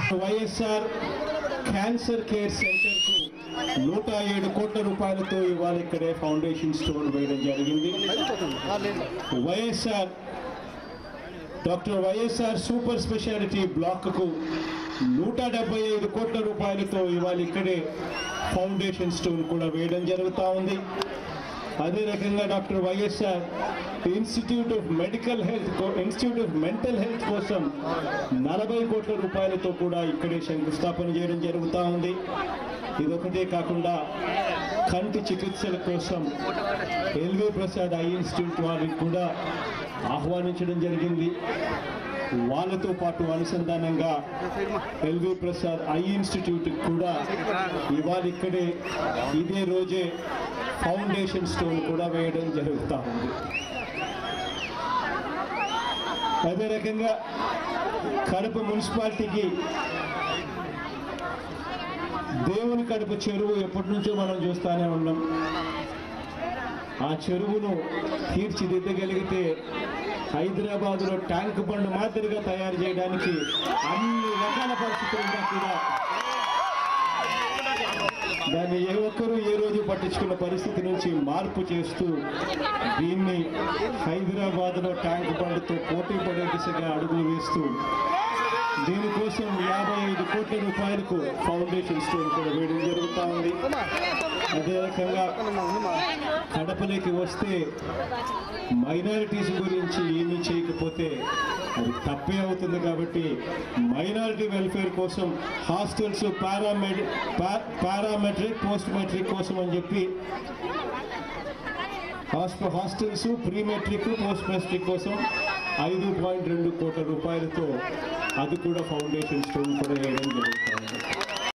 YSR cancer care సెంటర్కు నూట ఏడు కోట్ల రూపాయలతో ఇవాళ ఇక్కడే ఫౌండేషన్ స్టోన్ వేయడం జరిగింది YSR doctor YSR super speciality బ్లాక్కు నూట డెబ్బై ఐదు కోట్ల రూపాయలతో ఇవాళ ఇక్కడే ఫౌండేషన్ స్టోన్ కూడా వేయడం జరుగుతూ ఉంది అదే రకంగా doctor YSR institute of medical health institute of mental health కోసం నలభై కోట్ల రూపాయలతో కూడా ఇక్కడే శంకుస్థాపన చేయడం జరుగుతూ ఉంది ఇదొకటే కాకుండా కంటి చికిత్సల కోసం ఎల్వి ప్రసాద్ ఐ ఇన్స్టిట్యూట్ వారికి కూడా ఆహ్వానించడం జరిగింది వాళ్ళతో పాటు అనుసంధానంగా ఎల్వి ప్రసాద్ ఐ ఇన్స్టిట్యూట్ కూడా ఇవాళ ఇక్కడే ఇదే రోజే ఫౌండేషన్ స్టోన్ కూడా వేయడం జరుగుతూ ఉంది అదే రకంగా కడప మున్సిపాలిటీకి దేవుని కడప చెరువు ఎప్పటి నుంచో మనం చూస్తూనే ఉన్నాం ఆ చెరువును తీర్చిదిద్దగలిగితే హైదరాబాదులో ట్యాంక్ బండ్ మాదిరిగా తయారు చేయడానికి అన్ని రకాల పరిస్థితులుగా కూడా దాన్ని ఏ ఒక్కరూ ఏ రోజు పట్టించుకున్న పరిస్థితి నుంచి మార్పు చేస్తూ దీన్ని హైదరాబాద్లో ట్యాంక్ బండ్తో పోటీ పడే దిశగా అడుగులు వేస్తూ దీనికోసం యాభై ఐదు కోట్ల రూపాయలకు ఫౌండేషన్ స్టోన్ కూడా వేయడం జరుగుతూ ఉంది అదే రకంగా కడపలోకి వస్తే మైనారిటీస్ గురించి ఏమీ చేయకపోతే అది తప్పే అవుతుంది కాబట్టి మైనారిటీ వెల్ఫేర్ కోసం hostels paramed parametric post matric కోసం అని చెప్పి హాస్ప hostels pre matric post matric కోసం ఐదు పాయింట్ రెండు కోట్ల రూపాయలతో అది కూడా ఫౌండేషన్ స్టోన్ కూడా వేయడం జరుగుతుంది